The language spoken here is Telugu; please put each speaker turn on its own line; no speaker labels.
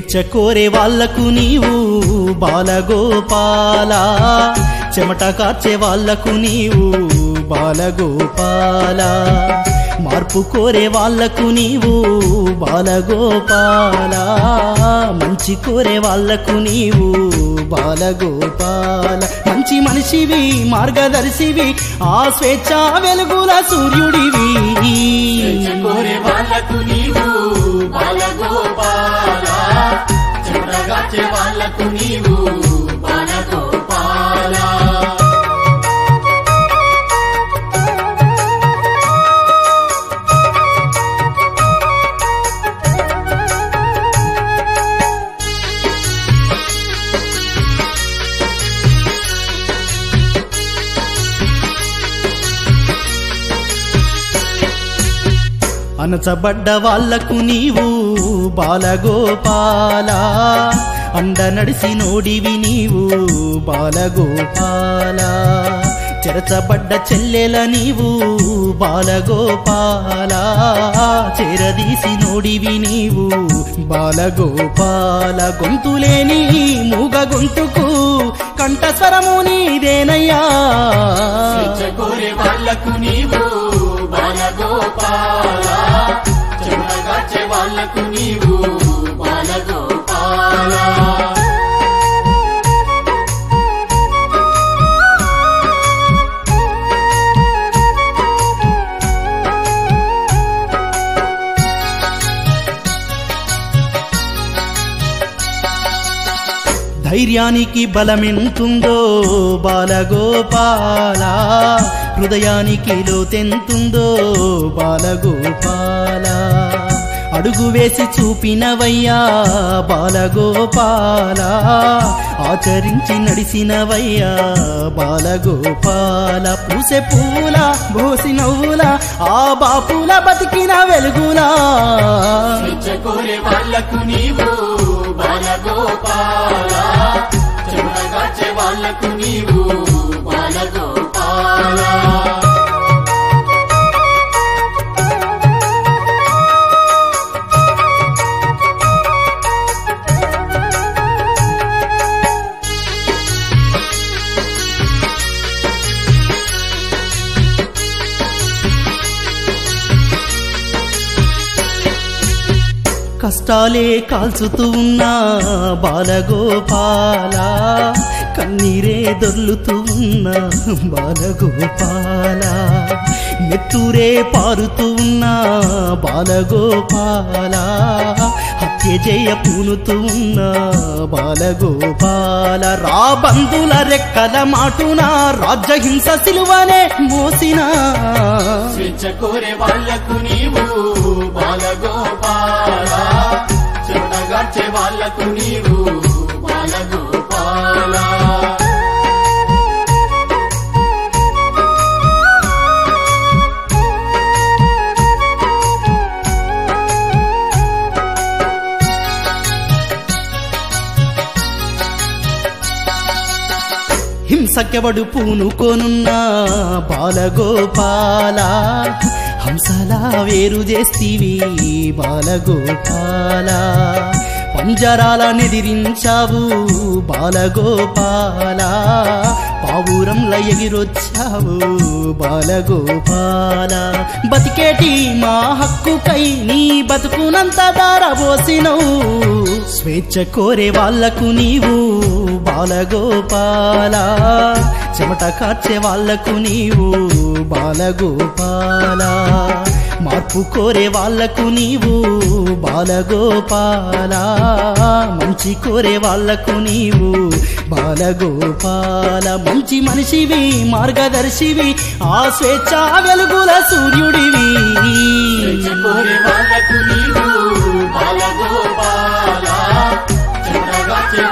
స్వేచ్ఛ కోరే వాళ్లకు నీవు బాలగోపాల చెమట కార్చే వాళ్లకు నీవు బాలగోపాల మార్పు కోరే వాళ్లకు నీవు బాలగోపాల మంచి కోరే వాళ్లకు నీవు బాలగోపాల మంచి మనిషివి మార్గదర్శివి ఆ స్వేచ్ఛ వెలుగుల సూర్యుడివి
కోరే వాళ్ళకు నీవు బాలగోపాల చెమటగాచే వాళ్ళకు నీవు బాలగోపాల
అనచబడ్డ వాళ్లకు నీవు బాలగోపాల అండ నడిసి నోడివి నీవు బాలగోపాల చెరచబడ్డ చెల్లెల నీవు బాలగోపాల చేరదీసి నోడివి నీవు బాలగోపాల గొంతులేని మూగ గొంతుకు కంఠస్వరము నీదేనయ్యా
కోరే వాళ్ళకు నీవు బాలగోపాల చెమటగాచే వాళ్ళకు నీవు బాలగోపాల
ధైర్యానికి బలమెంతుందో బాలగోపాల హృదయానికి లోతెంతుందో బాలగోపాల అడుగు వేసి చూపినవయ్యా బాలగోపాల ఆచరించి నడిసినవయ్యా బాలగోపాల పూసె పూల భోసి నవ్వుల ఆ బాపుల బతికిన వెలుగులా
కోరే వాళ్ళకు నీవు బాలగోపాల చెమటగాచే వాళ్ళకు నీవు బాలగోపాల
కష్టాలే కాల్చుతూ ఉన్న బాలగోపాల కన్నీరే దొర్లుతూ ఉన్న బాలగోపాల మెత్తూరే పారుతూ ఉన్న బాలగోపాల హత్య చేయ పూనుతూ ఉన్న బాలగోపాల రా బంధుల రెక్కల మాటున రాజ్యహింస సిలువనే మోసిన
స్వేచ్ఛ కోరే వాళ్ళకు నీవు బాలగోపాల చెమటగార్చే వాళ్ళకు నీవు బాలగోపాల
హింసకెవడు పూనుకోనున్న బాలగోపాల హంసలా వేరు చేస్తీవి బాలగోపాల పంజరాల నిదిరించావు బాలగోపాల పావురంల ఎగిరొచ్చావు బాలగోపాల బతికేటి మా హక్కుకై నీ బతుకునంత దారబోసినవు స్వేచ్ఛ కోరే వాళ్లకు నీవు బాలగోపాల చెమట కార్చే వాళ్లకు నీవు బాలగోపాల మార్పు కోరే వాళ్లకు నీవు బాలగోపాల మంచి కోరే వాళ్లకు నీవు బాలగోపాల మంచి మనిషివి మార్గదర్శివి ఆ స్వేచ్ఛ వెలుగుల సూర్యుడివి
స్వేచ్ఛ కోరే వాళ్ళకు నీవు బాలగోపాల చెమటగార్చే